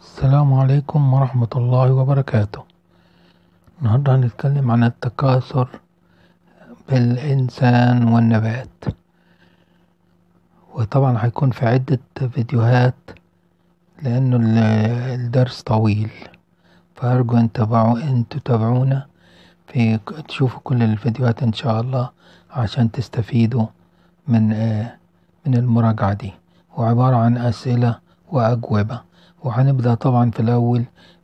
السلام عليكم ورحمة الله وبركاته النهاردة هنتكلم عن التكاثر بالإنسان والنبات وطبعا هيكون في عدة فيديوهات لأنه ال- الدرس طويل فأرجو أن تتابعوا أن تتابعونا في تشوفوا كل الفيديوهات إن شاء الله عشان تستفيدوا من آه، من المراجعة دي وعبارة عن أسئلة وأجوبة وهنبدأ طبعا في الأول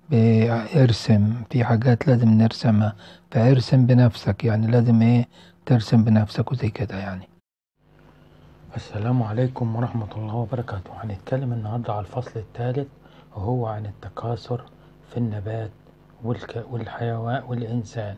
بارسم في حاجات لازم نرسمها فارسم بنفسك يعني لازم ايه ترسم بنفسك وزي كده يعني السلام عليكم ورحمة الله وبركاته هنتكلم النهاردة على الفصل الثالث وهو عن التكاثر في النبات والك... والحيوان والإنسان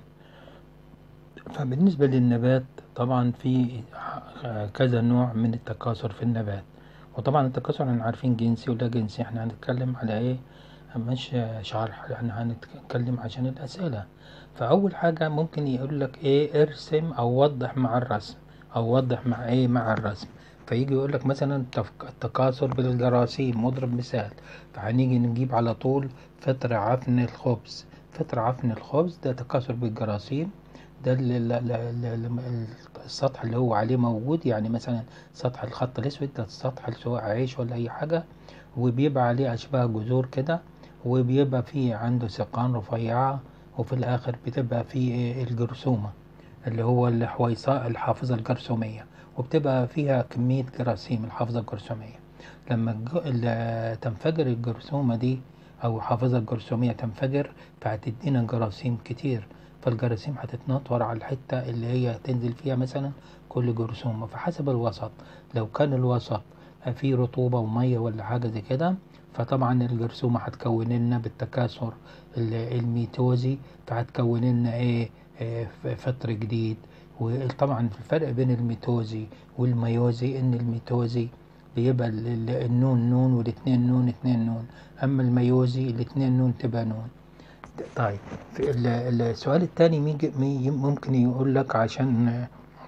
فبالنسبة للنبات طبعا في كذا نوع من التكاثر في النبات وطبعا التكاثر احنا عارفين جنسي ولا جنسي احنا هنتكلم على ايه مش شرح احنا هنتكلم عشان الأسئلة فأول حاجة ممكن يقول لك ايه ارسم أو وضح مع الرسم أو وضح مع ايه مع الرسم فيجي يقول لك مثلا التف- التكاثر بالجراثيم مضرب مثال فهنيجي نجيب على طول فطر عفن الخبز فطر عفن الخبز ده تكاثر بالجراثيم ده ال- ال- ال- ال- ال- السطح اللي هو عليه موجود يعني مثلا سطح الخط الأسود ده السطح سواء عيش ولا أي حاجة وبيبقى عليه أشباه جذور كده وبيبقى فيه عنده ساقان رفيعة وفي الآخر بتبقى فيه إيه الجرثومة اللي هو الحويصاء الحافظة الجرثومية وبتبقى فيها كمية جراثيم الحافظة الجرثومية لما الج- ال- تنفجر الجرثومة دي أو الحافظة الجرثومية تنفجر فهتدينا جراثيم كتير فالجراثيم هتتنطور على الحتة اللي هي تنزل فيها مثلا كل جرثومة فحسب الوسط لو كان الوسط فيه رطوبة ومية ولا حاجة زي كده فطبعا الجرثومة هتكون لنا بالتكاثر ال- الميتوزي فهتكون لنا ايه إيه، ف- فطر جديد وطبعا الفرق بين الميتوزي والميوزي ان الميتوزي بيبقى ال- ال- النون نون والاتنين نون اتنين نون اما الميوزي الاتنين نون تبقى نون طيب في ال- ال- السؤال التاني ميجي- مي- ممكن يقول لك عشان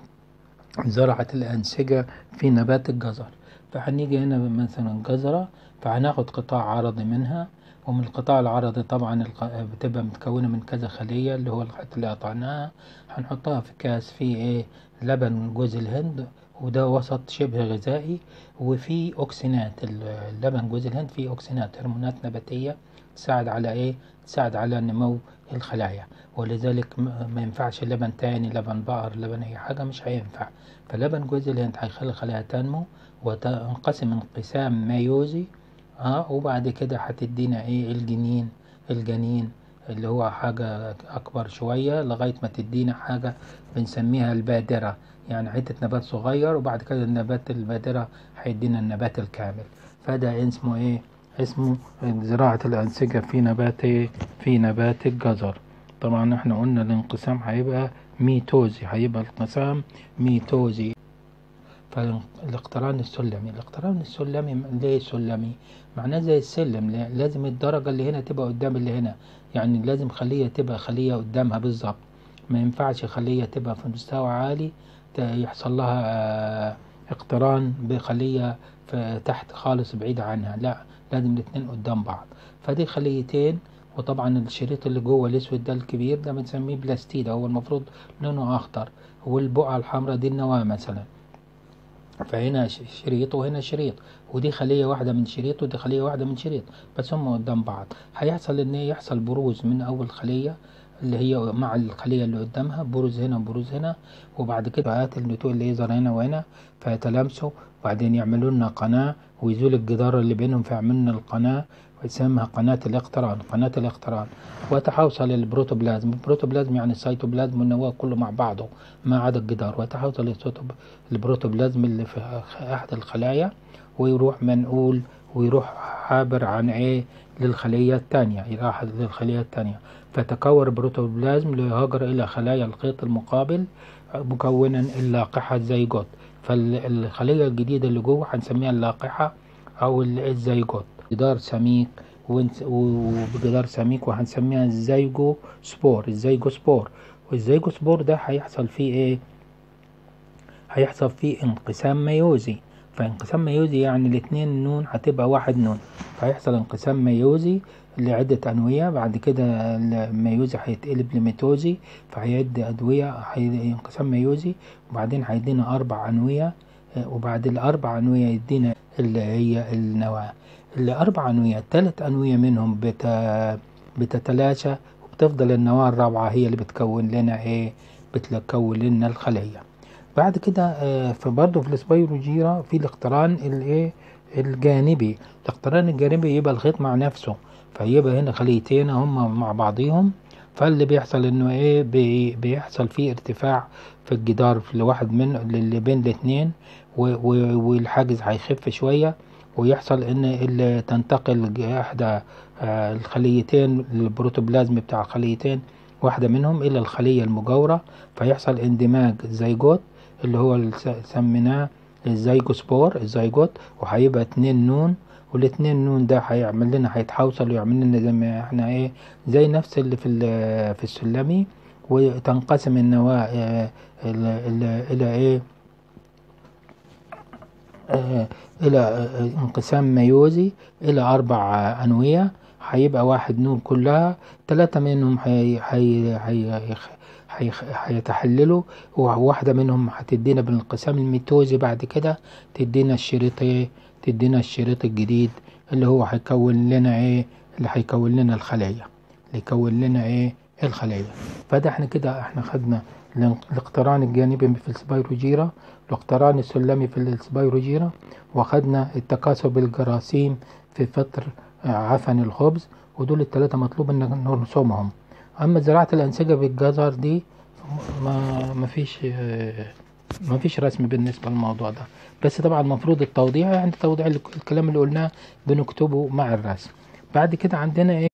زرعة الأنسجة في نبات الجزر فهنيجي هنا مثلا جزرة فهناخد قطاع عرضي منها ومن القطاع العرضي طبعا الق- بتبقى متكونة من كذا خلية اللي هو الحتة اللي قطعناها هنحطها في كاس فيه ايه لبن جوز الهند وده وسط شبه غذائي وفيه أكسنات اللبن جوز الهند فيه أكسنات هرمونات نباتية تساعد على ايه تساعد على نمو الخلايا ولذلك م- ما ينفعش لبن تاني لبن بقر لبن اي حاجة مش هينفع فلبن جوز الهند هيخلي الخلايا تنمو وتنقسم انقسام ميوزي اه وبعد كده هتدينا ايه الجنين الجنين اللي هو حاجة أكبر شوية لغاية ما تدينا حاجة بنسميها البادرة يعني حتة نبات صغير وبعد كده النبات البادرة هيدينا النبات الكامل فده اسمه ايه اسمه زراعة الأنسجة في نبات ايه في نبات الجزر طبعا احنا قلنا الانقسام هيبقى ميتوزي هيبقى الانقسام ميتوزي فالاقتران السلمي الاقتران السلمي ليه سلمي معناه زي السلم لا- لازم الدرجة اللي هنا تبقى قدام اللي هنا يعني لازم خلية تبقى خلية قدامها بالظبط ما ينفعش خلية تبقى في مستوى عالي ت- يحصل لها آه، اقتران بخلية في تحت خالص بعيد عنها لا لازم الاتنين قدام بعض فدي خليتين وطبعا الشريط اللي جوه الاسود ده الكبير ده بنسميه بلاستيدا هو المفروض لونه اخضر والبقعة الحمراء دي النواة مثلا فهنا ش- شريط وهنا شريط ودي خلية واحدة من شريط ودي خلية واحدة من شريط بس هم قدام بعض هيحصل ان يحصل بروز من اول خلية اللي هي مع الخلية اللي قدامها بروز هنا وبروز هنا وبعد كده هات النتوء الليزر هنا وهنا فيتلامسوا وبعدين يعملوا لنا قناة ويزول الجدار اللي بينهم فيعملوا لنا القناة ويسمها قناة الاقتران قناة الاقتران وتحوصل البروتوبلازم البروتوبلازم يعني السيتوبلازم والنواة كله مع بعضه ما عدا الجدار وتحوصل السيتوب- البروتوبلازم اللي في أحد الخلايا ويروح منقول ويروح عابر عن ايه للخلية الثانية يروح للخلية الثانية فتكون البروتوبلازم ليهاجر إلى خلايا الخيط المقابل مكونا اللاقحة الزيجوت فالخلية الجديدة اللي جوه هنسميها اللاقحة أو ال- الزيجوت جدار سميك ونس- وبجدار سميك وهنسميها الزيجو سبور الزيجو سبور والزيجو سبور ده هيحصل فيه ايه هيحصل فيه انقسام ميوزي فانقسام ميوزي يعني الاتنين نون هتبقى واحد نون فهيحصل انقسام ميوزي لعدة أنوية بعد كده الميوزي هيتقلب لميتوزي فهيدي أدوية هي- انقسام ميوزي وبعدين هيدينا أربع أنوية آه، وبعد الأربع أنوية يدينا اللي هي النواة الأربع أنوية تلات أنوية منهم بت... بتتلاشى وبتفضل النواة الرابعة هي اللي بتكون لنا إيه بتكون لنا الخلية بعد كده آه، فبرضه في السبايروجيرا في الاقتران الايه الجانبي الاقتران الجانبي يبقى الخيط مع نفسه فيبقى هنا خليتين هم مع بعضيهم فاللي بيحصل انه ايه بي بيحصل فيه ارتفاع في الجدار في الواحد من اللي بين الاتنين و- و- والحاجز هيخف شوية ويحصل ان اللي تنتقل ج- احدى آه، الخليتين البروتوبلازم بتاع الخليتين واحدة منهم الى الخلية المجاورة فيحصل اندماج زيجوت اللي هو اللي س- سميناه الزيجوسبور الزيجوت وهيبقى اتنين نون والاتنين نون ده هيعمل لنا هيتحوصل ويعمل لنا زي ما احنا ايه زي نفس اللي في ال- في السلمي وتنقسم النواة آه، ال- ال- الى ايه آه، إلى آه، انقسام ميوزي إلى أربع آه، أنوية هيبقى واحد نون كلها ثلاثة منهم هي هي هي هي هيتحللوا وواحدة منهم هتدينا بالانقسام الميتوزي بعد كده تدينا الشريط ايه تدينا الشريط الجديد اللي هو هيكون لنا ايه اللي هيكون لنا الخلية اللي يكون لنا ايه الخلية فده احنا كده احنا خدنا الان- الاقتران الجانبي في السبايروجيرا الاقتران السلمي في السبايروجيرا واخدنا التكاثر بالجراثيم في فطر آه، عفن الخبز ودول التلاتة مطلوب ان نرسمهم اما زراعة الانسجة بالجزر دي ما ما فيش آه، ما فيش رسم بالنسبة للموضوع ده بس طبعا المفروض التوضيح يعني توضيح الك- الكلام اللي قلناه بنكتبه مع الرسم بعد كده عندنا ايه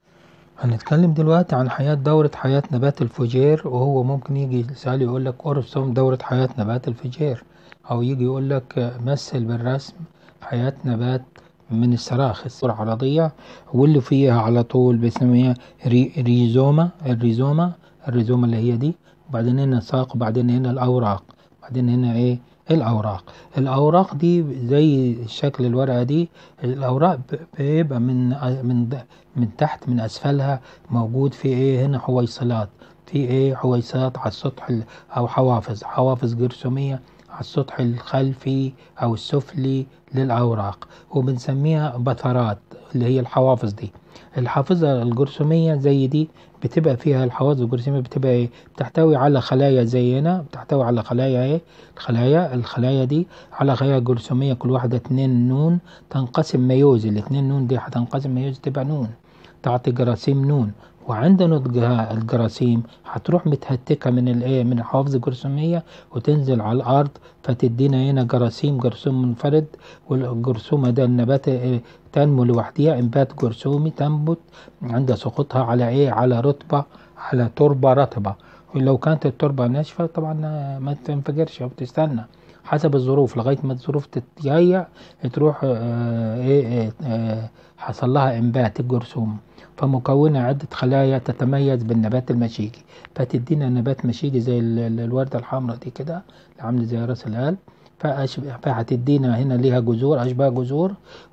هنتكلم دلوقتي عن حياة دورة حياة نبات الفجير وهو ممكن يجي سؤال يقول لك ارسم دورة حياة نبات الفجير أو يجي يقول لك مثل بالرسم حياة نبات من السراخ العرضية واللي فيها على طول بيسميها ري ريزوما الريزوما الريزوما اللي هي دي وبعدين هنا ساق وبعدين هنا الأوراق بعدين هنا ايه الأوراق الأوراق دي زي شكل الورقة دي الأوراق ب- بيبقى من من من تحت من أسفلها موجود في إيه هنا حويصلات في إيه حويصلات على السطح ال- أو حوافظ حوافظ جرثومية على السطح الخلفي أو السفلي للأوراق وبنسميها بثرات اللي هي الحوافظ دي الحافظة الجرثومية زي دي بتبقى فيها الحوافظ الجرثومية بتبقى إيه بتحتوي على خلايا زي هنا بتحتوي على خلايا إيه الخلايا الخلايا دي على خلايا جرثومية كل واحدة اتنين نون تنقسم ميوزي الاتنين نون دي هتنقسم ميوزي تبقى نون تعطي جراثيم نون وعند نضجها الجراثيم هتروح متهتكة من الايه من الحوافظ الجرثومية وتنزل على الأرض فتدينا هنا جراثيم جرثوم منفرد والجرثومة ده النبات إيه تنمو لوحدها انبات جرثومي تنبت عند سقوطها على ايه على رطبة على تربة رطبة ولو كانت التربة ناشفة طبعا ما تنفجرش أو تستنى حسب الظروف لغاية ما الظروف تتهيأ تروح آه، ايه إيه، آه، حصل لها انبات الجرثوم فمكونة عدة خلايا تتميز بالنبات المشيجي فتدينا نبات مشيجي زي ال- ال- الوردة الحمراء دي كده اللي عاملة زي راس القلب فأشبه فهتدينا هنا ليها جذور أشباه جذور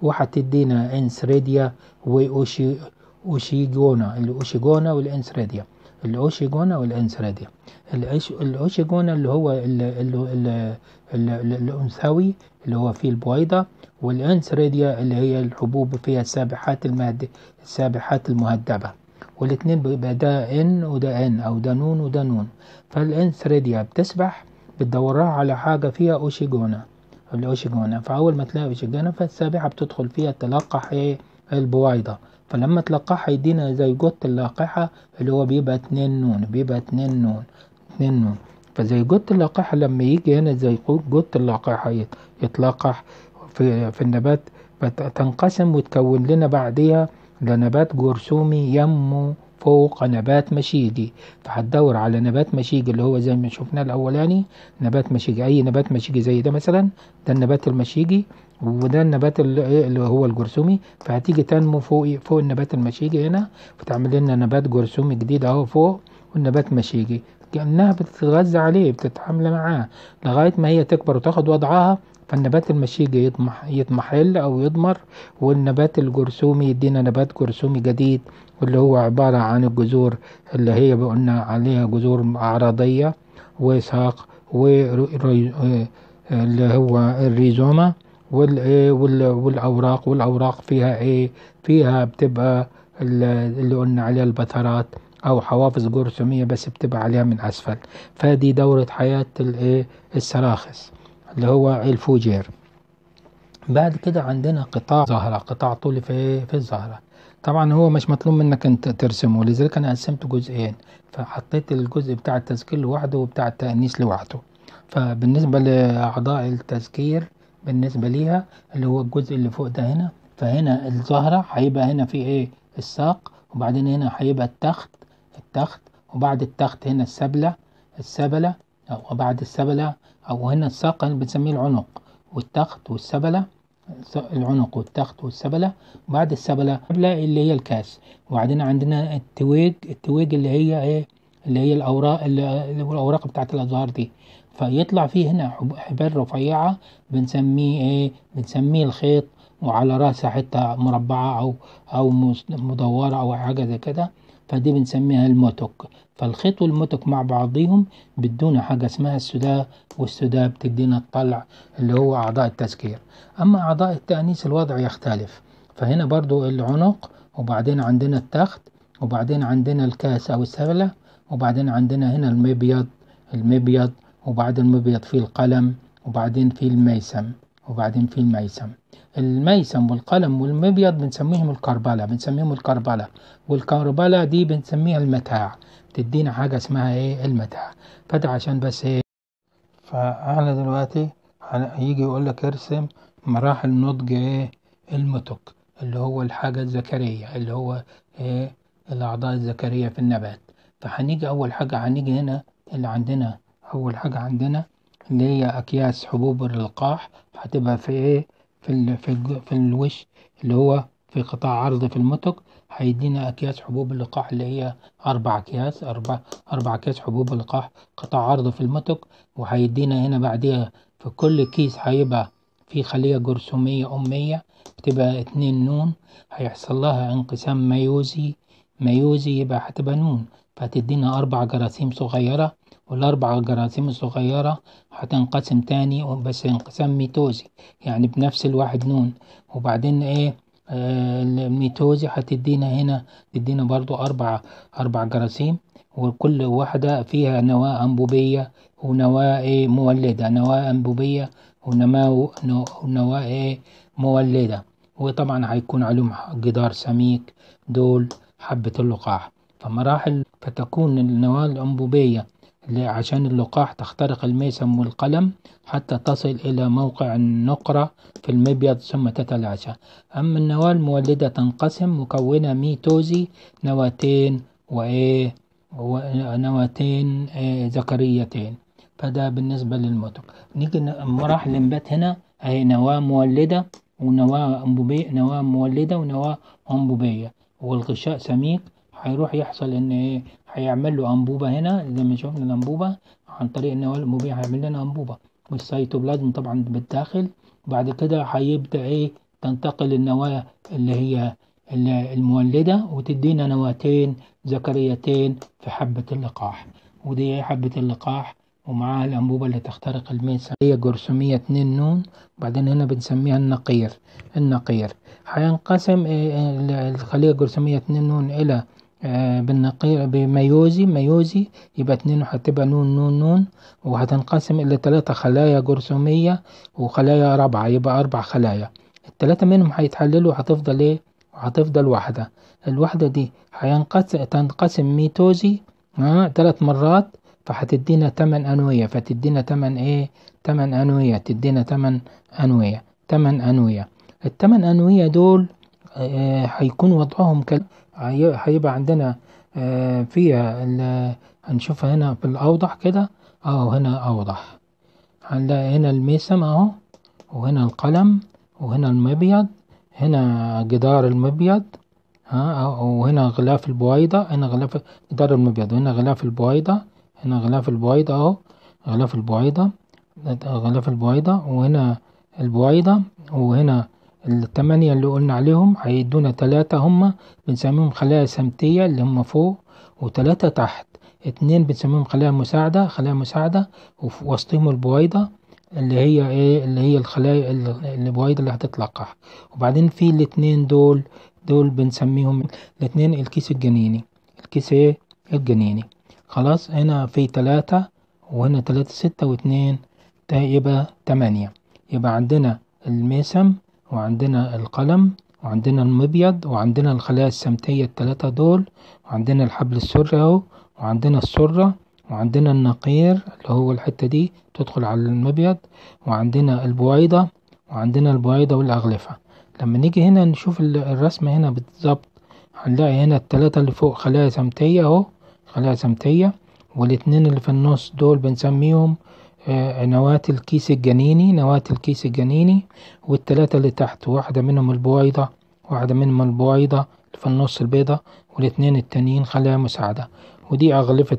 وهتدينا انسريديا وأوشي أوشيجونا الأوشيجونا والانسريديا الأوشيجونا والانسريديا الأش- الأوشيجونا اللي هو ال- ال- ال- ال- ال- الأنثوي اللي هو فيه البويضة والانسريديا اللي هي الحبوب فيها السابحات المهد السابحات المهدبة والاتنين بيبقى ده ان وده ان او ده نون وده نون فالانسريديا بتسبح بتدورها على حاجة فيها اوشيجونا الاوشيجونا فاول ما تلاقي اوشيجونا فالسابحة بتدخل فيها تلقح ايه البويضة فلما تلقحها يدينا زي جوت اللقحة اللي هو بيبقى اتنين نون بيبقى اتنين نون اتنين نون فزي جوت اللقاحة لما يجي هنا زي جوت اللقاحة يت- يتلقح في, في النبات بت- تنقسم وتكون لنا بعديها لنبات جرثومي ينمو فوق نبات مشيجي فهتدور على نبات مشيجي اللي هو زي ما شفناه الأولاني نبات مشيجي أي نبات مشيجي زي ده مثلا ده النبات المشيجي وده النبات اللي إيه اللي هو الجرثومي فهتيجي تنمو فوق فوق النبات المشيجي هنا فتعمل لنا نبات جرثومي جديد اهو فوق والنبات مشيجي كأنها بتتغذى عليه بتتعامل معاه لغاية ما هي تكبر وتاخد وضعها فالنبات المشيجي يضمح يضمحل أو يضمر والنبات الجرثومي يدينا نبات جرثومي جديد واللي هو عبارة عن الجذور اللي هي قلنا عليها جذور أعراضية وساق اللي هو الريزوما والأوراق والأوراق فيها إيه فيها بتبقى اللي قلنا عليها البثرات أو حوافظ جرثومية بس بتبقى عليها من أسفل فدي دورة حياة الإيه السراخس اللي هو الفوجير بعد كده عندنا قطاع زهرة قطاع طولي في في الزهرة طبعا هو مش مطلوب منك انت ترسمه لذلك انا قسمته جزئين فحطيت الجزء بتاع التذكير لوحده وبتاع التأنيث لوحده فبالنسبة لأعضاء التذكير بالنسبة ليها اللي هو الجزء اللي فوق ده هنا فهنا الزهرة هيبقى هنا في ايه الساق وبعدين هنا هيبقى التخت التخت وبعد التخت هنا السبلة السبلة وبعد السبلة أو هنا الساق اللي بنسميه العنق والتخت والسبلة العنق والتخت والسبلة وبعد السبلة اللي هي الكاس وبعدين عندنا التويج التويج اللي هي ايه اللي هي الأوراق اللي الأوراق بتاعت الأزهار دي فيطلع فيه هنا حبال رفيعة بنسميه ايه بنسميه الخيط وعلى راسها حتة مربعة أو أو مدورة أو حاجة زي كده فدي بنسميها الموتك فالخيط والموتك مع بعضهم بدونا حاجة اسمها السداء والسداء بتدينا الطلع اللي هو أعضاء التذكير أما أعضاء التأنيث الوضع يختلف فهنا برضو العنق وبعدين عندنا التخت وبعدين عندنا الكاس أو السبلة وبعدين عندنا هنا المبيض المبيض وبعد المبيض في القلم وبعدين في الميسم وبعدين في الميسم الميسم والقلم والمبيض بنسميهم الكربلة بنسميهم الكربلة والكربلة دي بنسميها المتاع بتدينا حاجة اسمها ايه المتاع فده عشان بس ايه فاحنا دلوقتي هيجي يقول لك ارسم مراحل نضج ايه المتك اللي هو الحاجة الذكرية اللي هو ايه الأعضاء الذكرية في النبات فهنيجي أول حاجة هنيجي هنا اللي عندنا أول حاجة عندنا اللي هي أكياس حبوب اللقاح هتبقى في إيه في ال في, ال في الوش اللي هو في قطاع عرض في المتك هيدينا أكياس حبوب اللقاح اللي هي أربع أكياس أربع أربع أكياس حبوب اللقاح قطاع عرض في المتك وهيدينا هنا بعديها في كل كيس هيبقى في خلية جرثومية أمية بتبقى اتنين نون هيحصل لها انقسام ميوزي ميوزي يبقى هتبقى نون فهتدينا أربع جراثيم صغيرة والأربع جراثيم الصغيرة هتنقسم تاني بس انقسام ميتوزي يعني بنفس الواحد نون وبعدين ايه آه الميتوزي هتدينا هنا تدينا برضو أربع أربع جراثيم وكل واحدة فيها نواة أنبوبية ونواة إيه مولدة نواة أنبوبية ونماو ونواة إيه مولدة وطبعا هيكون عليهم جدار سميك دول حبة اللقاح فمراحل فتكون النواة الأنبوبية عشان اللقاح تخترق الميسم والقلم حتى تصل إلى موقع النقرة في المبيض ثم تتلاشى أما النواة المولدة تنقسم مكونة ميتوزي نواتين وإيه ونواتين إيه ذكريتين فده بالنسبة للمتك نيجي مراحل الإنبات هنا أهي نواة مولدة ونواة أنبوبية نواة مولدة ونواة أنبوبية والغشاء سميك هيروح يحصل إن إيه هيعمل له أنبوبة هنا زي ما شفنا الأنبوبة عن طريق النواة الأنبوبية هيعمل لنا أنبوبة والسيتوبلازم طبعا بالداخل بعد كده هيبدأ إيه تنتقل النواة اللي هي المولدة وتدينا نواتين ذكريتين في حبة اللقاح ودي حبة اللقاح ومعاها الأنبوبة اللي تخترق الميسة هي جرثومية اتنين نون وبعدين هنا بنسميها النقير النقير هينقسم الخلية الجرثومية اتنين نون إلى بالنقير بميوزي ميوزي يبقى اتنين هتبقى نون نون نون وهتنقسم إلى تلاتة خلايا جرثومية وخلايا رابعة يبقى أربع خلايا التلاتة منهم هيتحللوا هتفضل إيه وهتفضل واحدة الواحدة دي هينقسم تنقسم ميتوزي ها تلات مرات فهتدينا تمن أنوية فتدينا تمن إيه تمن أنوية تدينا تمن أنوية تمن أنوية التمن أنوية دول هيكون آه وضعهم كال هيبقى عندنا آه فيها هنشوفها هنا في الأوضح كده أهو هنا أوضح هنلاقي هنا الميسم أهو وهنا القلم وهنا المبيض هنا جدار المبيض ها وهنا غلاف البويضة هنا غلاف جدار المبيض وهنا غلاف البويضة هنا غلاف البويضة اهو غلاف البويضة غلاف البويضة وهنا البويضة وهنا التمانية اللي قلنا عليهم هيدونا تلاتة هما بنسميهم خلايا سمتية اللي هما فوق وتلاتة تحت اتنين بنسميهم خلايا مساعدة خلايا مساعدة وفي وسطهم البويضة اللي هي ايه اللي هي الخلايا ال- البويضة اللي هتتلقح وبعدين في الاتنين دول دول بنسميهم الاتنين الكيس الجنيني الكيس ايه الجنيني خلاص هنا في تلاتة وهنا تلاتة ستة واتنين تا- يبقى تمانية يبقى عندنا الميسم وعندنا القلم وعندنا المبيض وعندنا الخلايا السمتية التلاتة دول وعندنا الحبل السري اهو وعندنا السرة وعندنا النقير اللي هو الحتة دي تدخل على المبيض وعندنا البويضة وعندنا البويضة والأغلفة لما نيجي هنا نشوف ال- الرسمة هنا بالظبط هنلاقي هنا التلاتة اللي فوق خلايا سمتية اهو خلايا سمتية والاتنين اللي في النص دول بنسميهم آه، نواة الكيس الجنيني نواة الكيس الجنيني والتلاتة اللي تحت واحدة منهم البويضة واحدة منهم البويضة اللي في النص البيضة والاتنين التانيين خلايا مساعدة ودي أغلفة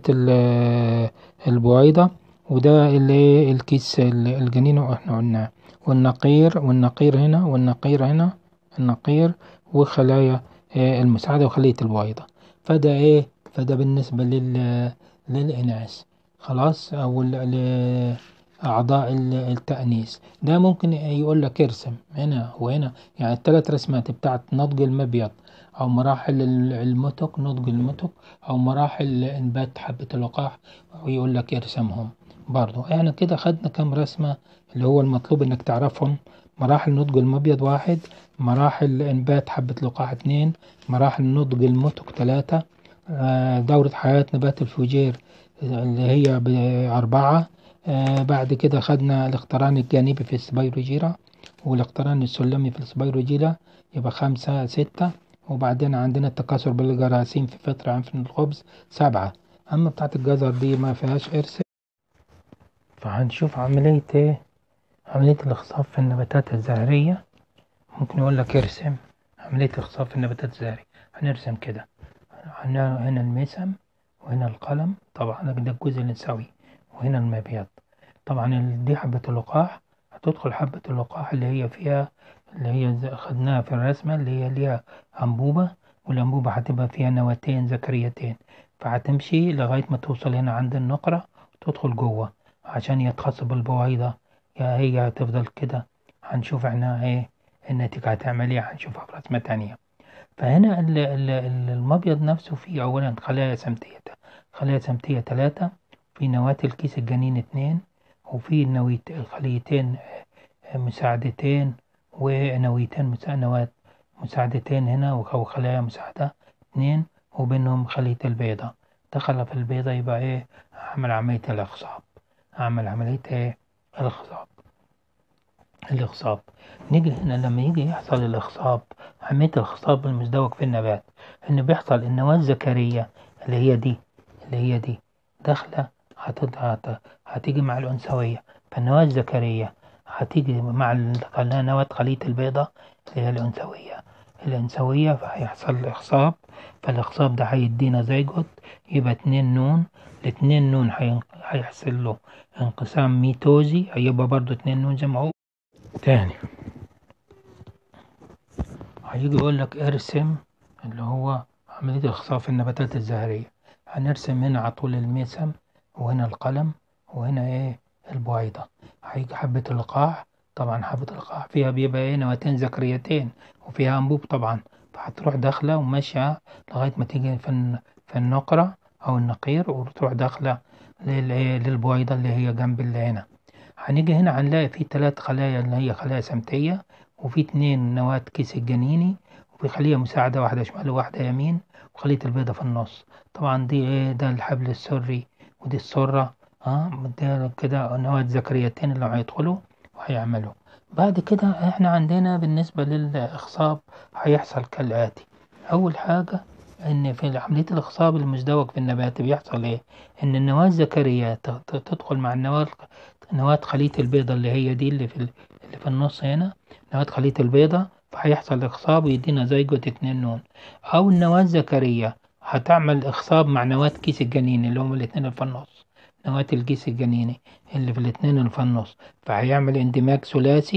ال- البويضة وده اللي الكيس ال- الجنين واحنا قلناه والنقير والنقير هنا والنقير هنا النقير وخلايا آه، المساعدة وخلية البويضة فده ايه فده بالنسبة لل للإناث خلاص أو ال- لأعضاء ال- التأنيث ده ممكن يقول لك ارسم هنا وهنا يعني التلات رسمات بتاعت نضج المبيض أو مراحل ال- المتك نضج المتك أو مراحل إنبات حبة اللقاح ويقول لك ارسمهم برضو احنا كده خدنا كام رسمة اللي هو المطلوب انك تعرفهم مراحل نضج المبيض واحد مراحل إنبات حبة لقاح اتنين مراحل نضج المتك تلاتة آه، دورة حياة نبات الفوجير اللي هي بأربعة آه، بعد كده خدنا الاقتران الجانبي في السبيروجيرا والاقتران السلمي في السبيروجيرا يبقى خمسة ستة وبعدين عندنا التكاثر بالجراثيم في فترة عنف الخبز سبعة أما بتاعت الجزر دي ما فيهاش إرث فهنشوف عملية إيه عملية الإخصاب في النباتات الزهرية ممكن يقول لك ارسم عملية الإخصاب في النباتات الزهرية هنرسم كده هنا هنا الميسم وهنا القلم طبعا ده الجزء النسوي وهنا المبيض طبعا ال- دي حبة اللقاح هتدخل حبة اللقاح اللي هي فيها اللي هي زي- خدناها في الرسمة اللي هي ليها أنبوبة والأنبوبة هتبقى فيها نواتين ذكريتين فهتمشي لغاية ما توصل هنا عند النقرة تدخل جوه عشان يتخصب البويضة يا هي هتفضل كده هنشوف احنا ايه النتيجة هتعمل ايه هنشوفها في رسمة تانية فهنا ال- ال- ال- المبيض نفسه فيه أولا خلايا سمتية خلايا سمتية تلاتة في نواة الكيس الجنين اتنين وفي نويت خليتين آه، مساعدتين ونويتين مسا- نواة مساعدتين هنا أو خلايا مساعدة اتنين وبينهم خلية البيضة دخل في البيضة يبقى ايه عمل عملية الإخصاب عمل عملية ايه الإخصاب الإخصاب نيجي هنا لما يجي يحصل الإخصاب عملية الإخصاب المزدوج في النبات إن بيحصل النواة الذكرية اللي هي دي اللي هي دي داخلة هتد- هت- هتيجي مع الأنثوية فالنواة الذكرية هتيجي مع ال- نواة خلية البيضة اللي هي الأنثوية الأنثوية فهيحصل إخصاب فالإخصاب ده هيدينا زيجوت يبقى اتنين نون الاتنين نون هين- هيحصل له انقسام ميتوزي هيبقى برضو اتنين نون زي ما هو تاني هيجي يقول لك ارسم اللي هو عملية إخصاب في النباتات الزهرية هنرسم هنا على طول الميسم وهنا القلم وهنا ايه البويضة هيجي حبة اللقاح طبعا حبة اللقاح فيها بيبقى ايه نواتين ذكريتين وفيها أنبوب طبعا فهتروح داخلة وماشية لغاية ما تيجي في الن- في النقرة أو النقير وتروح داخلة لل- للبويضة اللي هي جنب اللي هنا هنيجي هنا هنلاقي في تلات خلايا اللي هي خلايا سمتية وفي اتنين نواة كيس الجنيني وفي خلية مساعدة واحدة شمال وواحدة يمين وخلية البيضة في النص طبعا دي ايه ده الحبل السري ودي السرة اه ده كده نواة ذكريتين اللي هيدخلوا وهيعملوا بعد كده احنا عندنا بالنسبة للإخصاب هيحصل كالآتي أول حاجة إن في عملية الإخصاب المزدوج في النبات بيحصل إيه؟ إن النواة الذكرية ت- ت- تدخل مع النواة نواة خلية البيضة اللي هي دي اللي في ال- اللي في النص هنا نواة خلية البيضة فهيحصل إخصاب ويدينا زيجوت اتنين نون أو النواة الذكرية هتعمل إخصاب مع نواة كيس الجنين اللي هم الاتنين اللي في النص نواة الكيس الجنيني اللي في الاتنين اللي في النص فهيعمل اندماج ثلاثي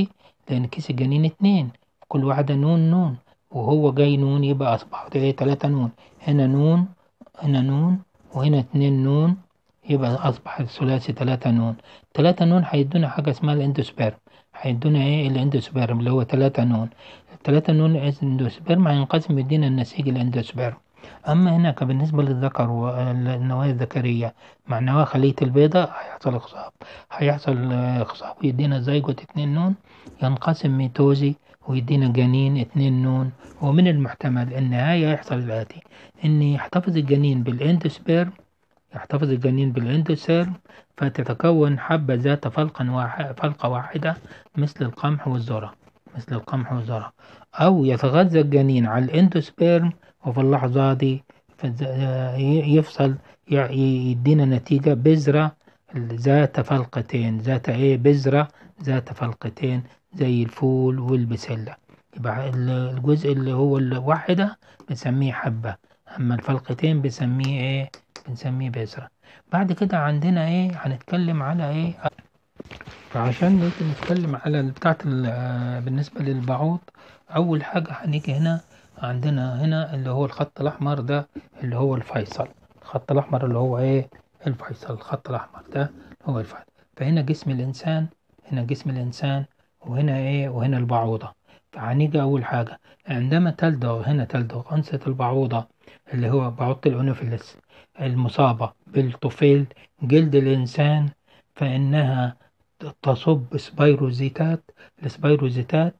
لأن كيس الجنين اتنين كل واحدة نون نون وهو جاي نون يبقى أصبحت ايه تلاتة نون هنا نون هنا نون وهنا اتنين نون يبقى أصبح الثلاثي تلاتة نون تلاتة نون هيدونا حاجة اسمها الاندوسبيرم هيدونا ايه الاندوسبيرم اللي هو تلاتة نون التلاتة نون الاندوسبيرم هينقسم يدينا النسيج الاندوسبيرم أما هناك بالنسبة للذكر والنواة الذكرية مع نواة خلية البيضة هيحصل خصاب هيحصل آه، خصاب ويدينا زيجوت اتنين نون ينقسم ميتوزي ويدينا جنين اتنين نون ومن المحتمل النهاية يحصل الآتي إن يحتفظ الجنين بالاندوسبيرم يحتفظ الجنين بالاندوسيرم فتتكون حبة ذات فلقا واحد فلقة واحدة مثل القمح والذرة مثل القمح والذرة أو يتغذى الجنين على الاندوسبيرم وفي اللحظة دي فز- يفصل ي- يدينا نتيجة بذرة ذات فلقتين ذات ايه بذرة ذات فلقتين زي الفول والبسلة يبقى ال- الجزء اللي هو الواحدة بنسميه حبة أما الفلقتين بنسميه ايه بنسميه بذرة بعد كده عندنا ايه هنتكلم على ايه فعشان نيجي نتكلم على بتاعة ال- بالنسبة للبعوض أول حاجة هنيجي هنا عندنا هنا اللي هو الخط الأحمر ده اللي هو الفيصل الخط الأحمر اللي هو إيه الفيصل الخط الأحمر ده هو الفيصل فهنا جسم الإنسان هنا جسم الإنسان وهنا إيه وهنا البعوضة فهنيجي أول حاجة عندما تلدغ هنا تلدغ أنثى البعوضة اللي هو بعوضة الأنوفيلس المصابة بالطفيل جلد الإنسان فإنها تصب سبيروزيتات السبيروزيتات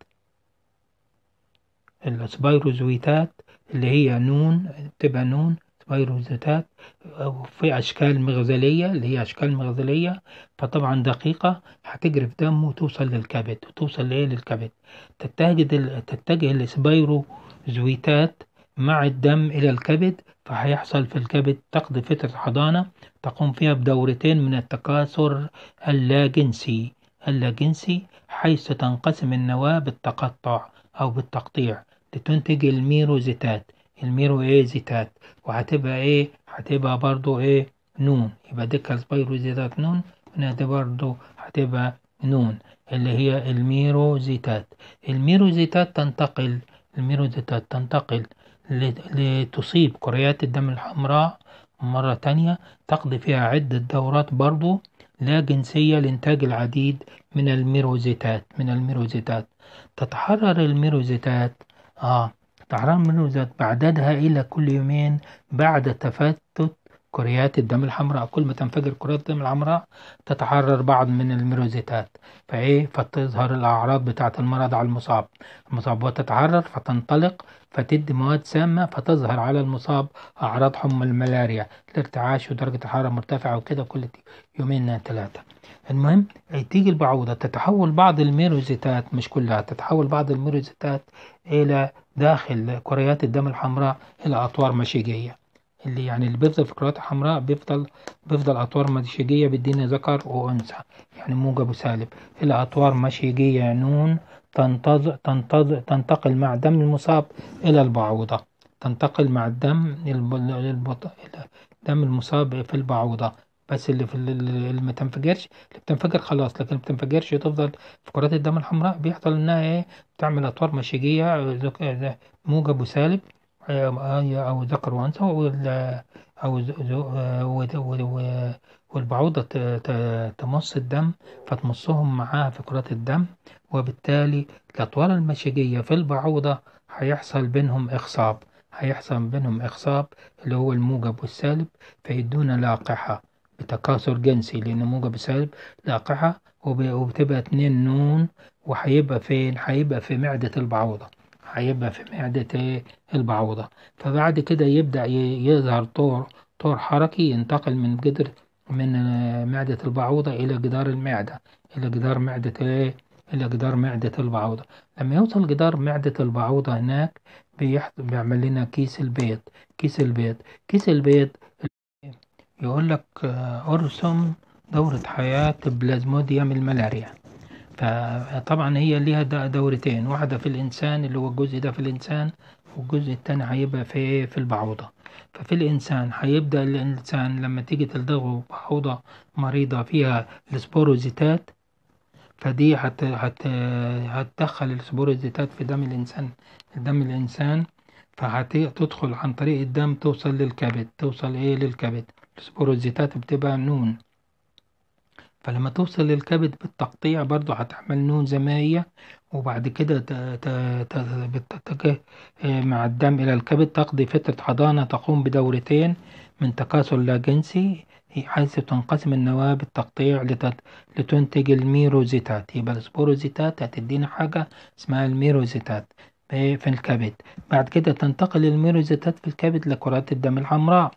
السبيروزويتات اللي هي نون بتبقى نون سبيروزيتات في أشكال مغزلية اللي هي أشكال مغزلية فطبعا دقيقة هتجري في دم وتوصل للكبد وتوصل لإيه للكبد تتجه تتجه السبيروزويتات مع الدم إلى الكبد فهيحصل في الكبد تقضي فترة حضانة تقوم فيها بدورتين من التكاثر اللاجنسي اللاجنسي حيث تنقسم النواة بالتقطع أو بالتقطيع لتنتج الميروزيتات الميروزيتات وهتبقى إيه هتبقى برضو إيه نون يبقى دي كالسبيروزيتات نون هنا دي برضو هتبقى نون اللي هي الميروزيتات الميروزيتات تنتقل الميروزيتات تنتقل لتصيب كريات الدم الحمراء مرة تانية تقضي فيها عدة دورات برضو لا جنسية لإنتاج العديد من الميروزيتات من الميروزيتات تتحرر الميروزيتات آه تتحرر الميروزيتات بعددها إلى كل يومين بعد تفتت كريات الدم الحمراء كل ما تنفجر كريات الدم الحمراء تتحرر بعض من الميروزيتات فإيه فتظهر الأعراض بتاعة المرض على المصاب المصاب وتتحرر فتنطلق فتدي مواد سامة فتظهر على المصاب أعراض حمى الملاريا الارتعاش ودرجة الحرارة مرتفعة وكده كل يومين ثلاثة المهم تيجي البعوضة تتحول بعض الميروزيتات مش كلها تتحول بعض الميروزيتات إلى داخل كريات الدم الحمراء إلى أطوار مشيجية اللي يعني اللي بيفضل في الكريات الحمراء بيفضل بيفضل أطوار مشيجية بيدينا ذكر وأنثى يعني موجب وسالب إلى أطوار مشيجية نون تنتظ تنتظ تنتقل مع دم المصاب إلى البعوضة تنتقل مع الدم البط... دم المصاب في البعوضة بس اللي في اللي ما تنفجرش اللي بتنفجر خلاص لكن ما بتنفجرش تفضل في كرات الدم الحمراء بيحصل انها ايه بتعمل اطوار مشيجية موجب وسالب او ذكر وانثى او والبعوضة تمص الدم فتمصهم معاها في كرات الدم وبالتالي الأطوار المشيجية في البعوضة هيحصل بينهم إخصاب هيحصل بينهم إخصاب اللي هو الموجب والسالب فيدونا لاقحة بتكاثر جنسي لأن موجب وسالب لاقحة وبتبقى اتنين نون وهيبقى فين؟ هيبقى في معدة البعوضة هيبقى في معدة البعوضة فبعد كده يبدأ يظهر طور طور حركي ينتقل من جدر من معدة البعوضة إلى جدار المعدة إلى جدار معدة إيه؟ إلى جدار معدة البعوضة لما يوصل جدار معدة البعوضة هناك بيعمل لنا كيس البيض كيس البيض كيس البيض يقول لك أرسم دورة حياة بلازموديوم الملاريا فطبعا هي ليها دورتين واحدة في الإنسان اللي هو الجزء ده في الإنسان والجزء التاني هيبقى في في البعوضة ففي الإنسان هيبدأ الإنسان لما تيجي تلدغه بعوضة مريضة فيها السبوروزيتات فدي هت هت هتدخل السبوروزيتات في دم الإنسان دم الإنسان فهتدخل عن طريق الدم توصل للكبد توصل إيه للكبد السبوروزيتات بتبقى نون فلما توصل للكبد بالتقطيع برضو هتعمل نون زماية وبعد كده ت- ت- ت- بتتجه آه، مع الدم إلى الكبد تقضي فترة حضانة تقوم بدورتين من تكاثر لا جنسي حيث تنقسم النواة بالتقطيع لتت- لتنتج الميروزيتات يبقى السبوروزيتات هتدينا حاجة اسمها الميروزيتات في في الكبد بعد كده تنتقل الميروزيتات في الكبد لكرات الدم الحمراء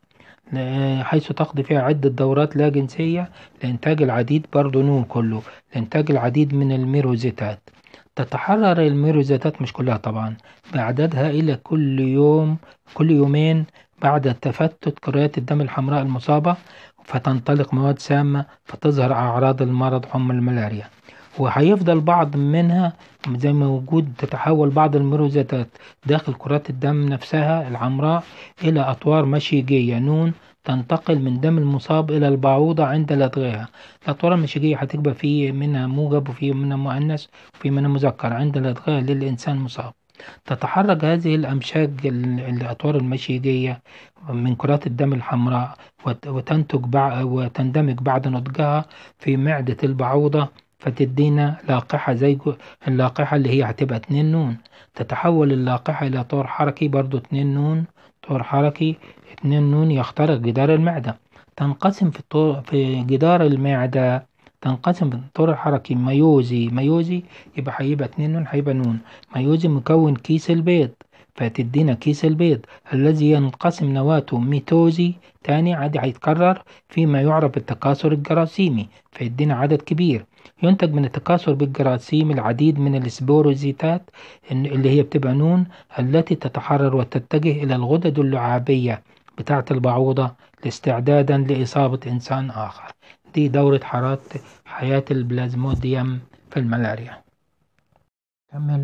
ل- حيث تقضي فيها عدة دورات لا جنسية لإنتاج العديد برضو نون كله لإنتاج العديد من الميروزيتات تتحرر الميروزيتات مش كلها طبعا بأعداد هائلة كل يوم كل يومين بعد تفتت كريات الدم الحمراء المصابة فتنطلق مواد سامة فتظهر أعراض المرض حمى الملاريا وهيفضل بعض منها زي ما موجود تتحول بعض الميروزيتات داخل كرات الدم نفسها الحمراء إلى أطوار مشيجية نون تنتقل من دم المصاب إلى البعوضة عند لدغها الأطوار المشيجية هتبقى في منها موجب وفي منها مؤنث وفي منها مذكر عند لدغها للإنسان مصاب تتحرك هذه الأمشاج ال- الأطوار المشيجية من كرات الدم الحمراء وت- وتنتج بع... وتندمج بعد نضجها في معدة البعوضة فتدينا لاقحة زي جو- اللاقحة اللي هي هتبقى اتنين نون تتحول اللاقحة إلى طور حركي برضو اتنين نون طور حركي اتنين نون يخترق جدار المعدة تنقسم في الطور في جدار المعدة تنقسم الطور الحركي ميوزي ميوزي يبقى هيبقى اتنين نون هيبقى نون ميوزي مكون كيس البيض فتدينا كيس البيض الذي ينقسم نواته ميتوزي تاني عادي هيتكرر فيما يعرف بالتكاثر الجراثيمي فيدينا عدد كبير ينتج من التكاثر بالجراثيم العديد من السبوروزيتات اللي هي بتبقى نون التي تتحرر وتتجه إلى الغدد اللعابية بتاعة البعوضة استعدادا لإصابة إنسان آخر دي دورة حرارة حياة البلازموديوم في الملاريا كمل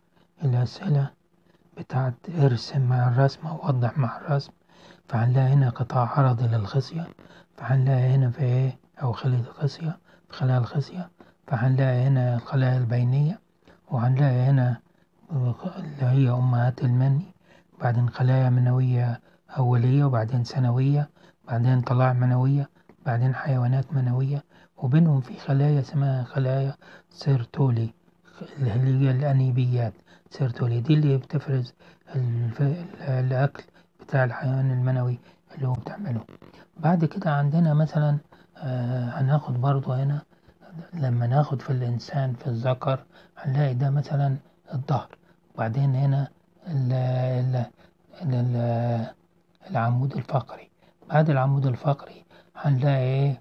الأسئلة بتاعت ارسم مع الرسم أو وضح مع الرسم فهنلاقي هنا قطاع عرضي للخصية فهنلاقي هنا في ايه أو خلية الخصية في خلايا الخصية فهنلاقي هنا الخلايا البينية وهنلاقي هنا اللي هي أمهات المني بعدين خلايا منوية أولية وبعدين ثانوية بعدين طلاع منوية بعدين حيوانات منوية وبينهم في خلايا اسمها خلايا سيرتولي اللي هي الأنيبيات سيرتولي دي اللي بتفرز الف- الأكل بتاع الحيوان المنوي اللي هو بتعمله بعد كده عندنا مثلا آه، هناخد برضو هنا لما ناخد في الإنسان في الذكر هنلاقي ده مثلا الظهر وبعدين هنا ال ال ال ال العمود الفقري بعد العمود الفقري هنلاقي ايه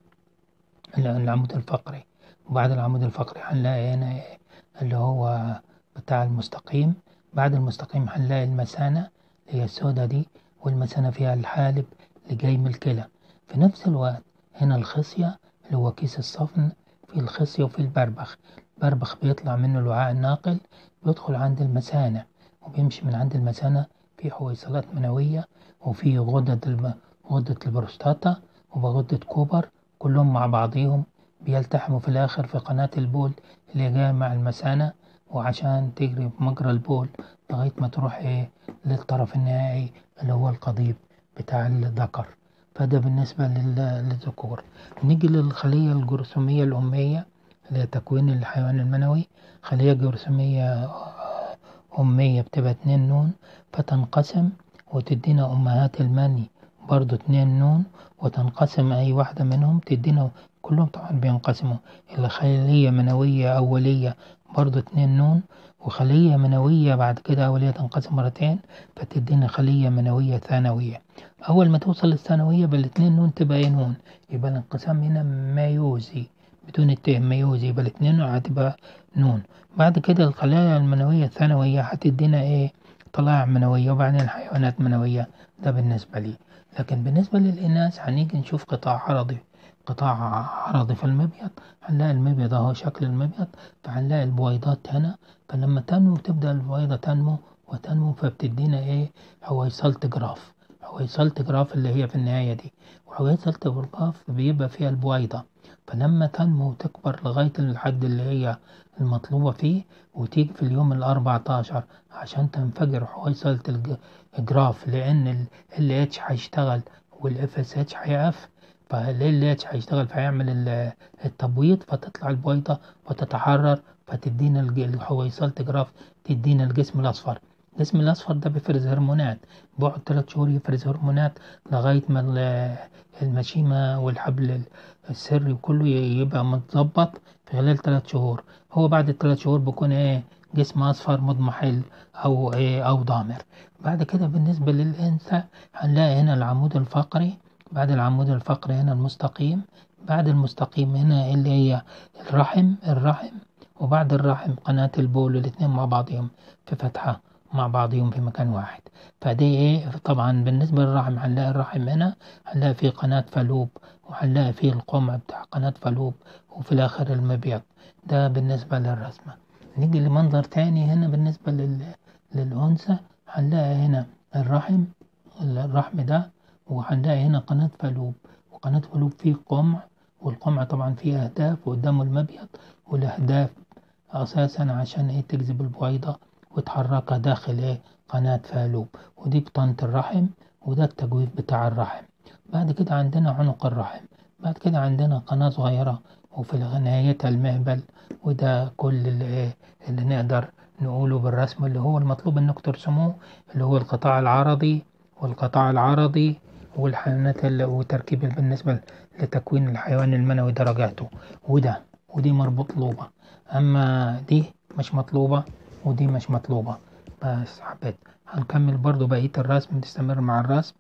ال- العمود الفقري وبعد العمود الفقري هنلاقي هنا ايه اللي هو بتاع المستقيم بعد المستقيم هنلاقي المثانة اللي هي السودة دي والمثانة فيها الحالب اللي جاي من الكلى في نفس الوقت هنا الخصية اللي هو كيس الصفن في الخصية وفي البربخ البربخ بيطلع منه الوعاء الناقل بيدخل عند المثانة وبيمشي من عند المثانة في حويصلات منوية وفي غدد الم... غدة البروستاتا وغدة كوبر كلهم مع بعضيهم بيلتحموا في الآخر في قناة البول اللي جاية مع المثانة وعشان تجري بمجرى البول لغاية ما تروح إيه للطرف النهائي اللي هو القضيب بتاع الذكر فده بالنسبة لل- للذكور نيجي للخلية الجرثومية الأمية اللي هي تكوين الحيوان المنوي خلية جرثومية آه، أمية بتبقى اتنين نون فتنقسم وتدينا أمهات المني برضو اتنين نون وتنقسم أي واحدة منهم تدينا كلهم طبعا بينقسموا إلى خلية منوية أولية برضو اتنين نون وخلية منوية بعد كده أولية تنقسم مرتين فتدينا خلية منوية ثانوية أول ما توصل للثانوية بالاتنين نون تبقى ايه نون يبقى الانقسام هنا ميوزي بدون التاء ميوزي يبقى الاتنين هتبقى نون بعد كده الخلايا المنوية الثانوية هتدينا ايه طلائع منوية وبعدين حيوانات منوية ده بالنسبة لي لكن بالنسبة للإناث هنيجي نشوف قطاع عرضي قطاع عرضي في المبيض هنلاقي المبيض اهو شكل المبيض فهنلاقي البويضات هنا فلما تنمو تبدأ البويضة تنمو وتنمو فبتدينا ايه حويصلة جراف حويصلة جراف اللي هي في النهاية دي وحويصلة جراف بيبقى فيها البويضة فلما تنمو وتكبر لغاية الحد اللي هي المطلوبة فيه وتيجي في اليوم الأربعتاشر عشان تنفجر حويصلة الج- الجراف لأن ال اتش هيشتغل والاف اس اتش هيقف فال اتش هيشتغل فيعمل ال- التبويض فتطلع البويضة وتتحرر فتدينا الج- حويصلة جراف تدينا الجسم الأصفر الجسم الأصفر ده بيفرز هرمونات بيقعد تلات شهور يفرز هرمونات لغاية ما ال- المشيمة والحبل السري وكله ي- يبقى متظبط في خلال تلات شهور هو بعد التلات شهور بيكون ايه جسم أصفر مضمحل أو ايه أو ضامر بعد كده بالنسبة للأنثى هنلاقي هنا العمود الفقري بعد العمود الفقري هنا المستقيم بعد المستقيم هنا اللي هي الرحم الرحم وبعد الرحم قناة البول الاتنين مع بعضهم في فتحة مع بعضهم في مكان واحد فدي ايه طبعا بالنسبة للرحم هنلاقي الرحم هنا هنلاقي فيه قناة فالوب وهنلاقي فيه القمع بتاع قناة فالوب وفي الآخر المبيض ده بالنسبة للرسمة نيجي لمنظر تاني هنا بالنسبة لل... للأنثى هنلاقي هنا الرحم الرحم ده وهنلاقي هنا قناة فالوب وقناة فالوب فيه قمع والقمع طبعا فيه أهداف وقدامه المبيض والأهداف أساسا عشان إيه تجذب البويضة وتحركها داخل إيه قناة فالوب ودي بطانة الرحم وده التجويف بتاع الرحم بعد كده عندنا عنق الرحم بعد كده عندنا قناة صغيرة وفي نهايتها المهبل وده كل اللي, إيه اللي نقدر نقوله بالرسم اللي هو المطلوب انكم ترسموه اللي هو القطاع العرضي والقطاع العرضي والحيوانات اللي وتركيب بالنسبة لتكوين الحيوان المنوي درجاته وده ودي مطلوبة أما دي مش مطلوبة ودي مش مطلوبة بس حبيت هنكمل برضو بقية الرسم نستمر مع الرسم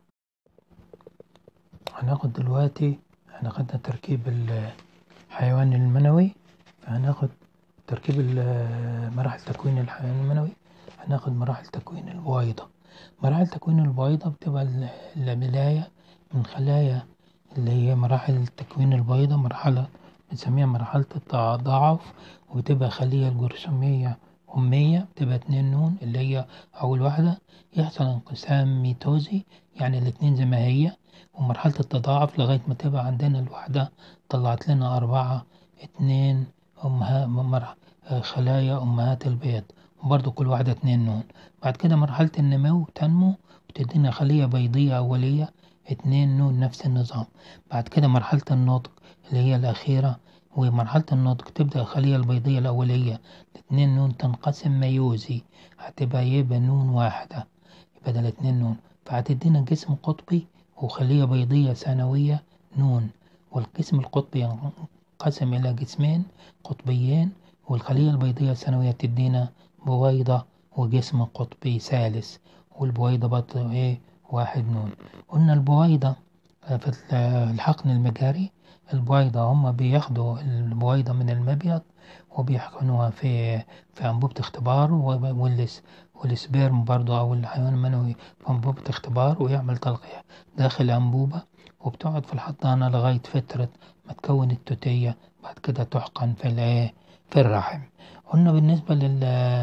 هناخد دلوقتي احنا خدنا تركيب الحيوان المنوي فهناخد تركيب ال- مراحل تكوين الحيوان المنوي هناخد مراحل تكوين البويضة مراحل تكوين البويضة بتبقى ال- البداية من خلايا اللي هي مراحل تكوين البويضة مرحلة بنسميها مرحلة التضاعف وبتبقى خلية الجرثومية أمية بتبقى اتنين نون اللي هي أول واحدة يحصل انقسام ميتوزي يعني الاتنين زي ما هي ومرحلة التضاعف لغاية ما تبقى عندنا الوحدة طلعت لنا أربعة اتنين أمها مر- خلايا أمهات البيض وبرضو كل واحدة اتنين نون بعد كده مرحلة النمو تنمو وتدينا خلية بيضية أولية اتنين نون نفس النظام بعد كده مرحلة النضج اللي هي الأخيرة ومرحلة النضج تبدأ الخلية البيضية الأولية اتنين نون تنقسم ميوزي هتبقى يبقى نون واحدة بدل اتنين نون فهتدينا جسم قطبي وخلية بيضية ثانوية نون والجسم القطبي ينقسم إلى جسمين قطبيين والخلية البيضية الثانوية تدينا بويضة وجسم قطبي ثالث والبويضة برضه ايه واحد نون قلنا البويضة في الحقن المجاري البويضة هما بياخدوا البويضة من المبيض وبيحقنوها في في أنبوبة اختبار والس والسبيرم برضه أو الحيوان المنوي في أنبوبة اختبار ويعمل تلقيح داخل أنبوبة وبتقعد في الحضانة لغاية فترة ما تكون التوتية بعد كده تحقن في الايه في الرحم قلنا بالنسبة لل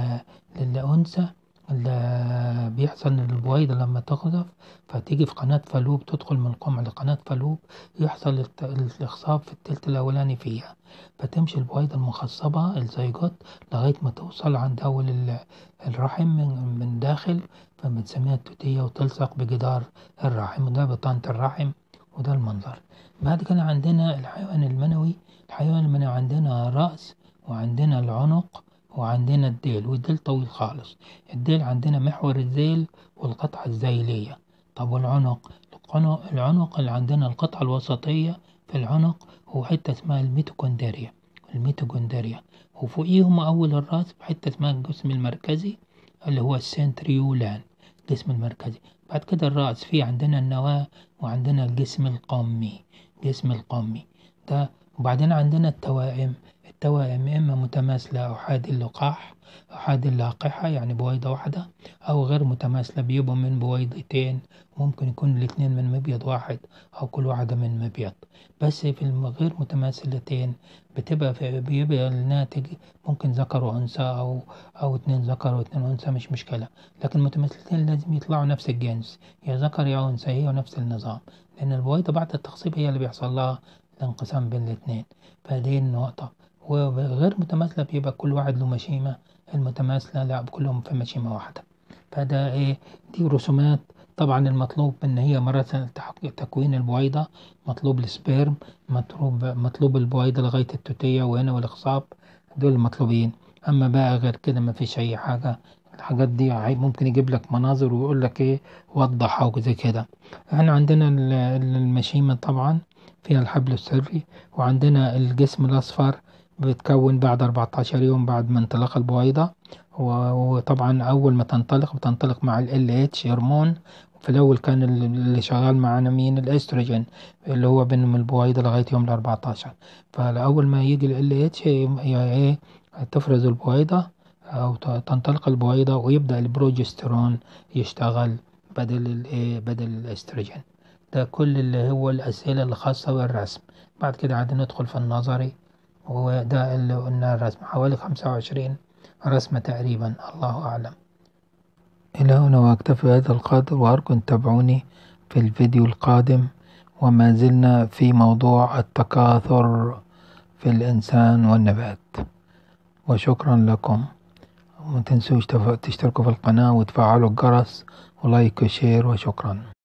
للأنثى اللي بيحصل ان البويضة لما تقذف فتيجي في قناة فالوب تدخل من القمع لقناة فالوب يحصل الت- الاخصاب في التلت الأولاني فيها فتمشي البويضة المخصبة الزيجوت لغاية ما توصل عند أول ال- الرحم من, من داخل فبنسميها التوتية وتلصق بجدار الرحم وده بطانة الرحم وده المنظر بعد كده عندنا الحيوان المنوي الحيوان المنوي عندنا رأس وعندنا العنق وعندنا الديل والديل طويل خالص الديل عندنا محور الذيل والقطعة الذيلية طب والعنق العنق, العنق اللي عندنا القطعة الوسطية في العنق هو حتة اسمها الميتوكوندريا الميتوكوندريا وفوقيهم أول الرأس بحتة اسمها الجسم المركزي اللي هو السنتريولان الجسم المركزي بعد كده الرأس فيه عندنا النواة وعندنا الجسم القمي جسم القمي ده وبعدين عندنا التوائم توائم إما متماثلة أحادي اللقاح أحادي اللاقحة يعني بويضة واحدة أو غير متماثلة بيبقوا من بويضتين ممكن يكون الاتنين من مبيض واحد أو كل واحدة من مبيض بس في الغير متماثلتين بتبقى في بيبقى الناتج ممكن ذكر وأنثى أو أو اتنين ذكر واتنين أنثى مش مشكلة لكن المتماثلتين لازم يطلعوا نفس الجنس يا ذكر يا أنثى هي نفس النظام لأن البويضة بعد التخصيب هي اللي بيحصل لها الانقسام بين الاتنين فدي النقطة وغير متماثلة بيبقى كل واحد له مشيمة المتماثلة لا كلهم في مشيمة واحدة فده ايه دي رسومات طبعا المطلوب ان هي مرة تكوين البويضة مطلوب السبيرم مطلوب مطلوب البويضة لغاية التوتية وهنا والإخصاب دول المطلوبين أما بقى غير كده مفيش أي حاجة الحاجات دي ممكن يجيب لك مناظر ويقول لك ايه وضح أو زي كده احنا عندنا المشيمة طبعا فيها الحبل السري وعندنا الجسم الأصفر بيتكون بعد 14 يوم بعد ما انطلاق البويضة وطبعا أول ما تنطلق بتنطلق مع ال LH هرمون في الأول كان اللي شغال معانا مين الأستروجين اللي هو بين البويضة لغاية يوم الأربعتاشر فأول ما يجي ال LH هي إيه تفرز البويضة أو تنطلق البويضة ويبدأ البروجسترون يشتغل بدل الإيه بدل الأستروجين ده كل اللي هو الأسئلة الخاصة بالرسم بعد كده عاد ندخل في النظري وده اللي قلنا الرسم حوالي خمسة وعشرين رسمة تقريبا الله أعلم إلى هنا وأكتفي بهذا القدر وأرجو أن تتابعوني في الفيديو القادم وما زلنا في موضوع التكاثر في الإنسان والنبات وشكرا لكم وما تنسوش تشتركوا في القناة وتفعلوا الجرس ولايك وشير وشكرا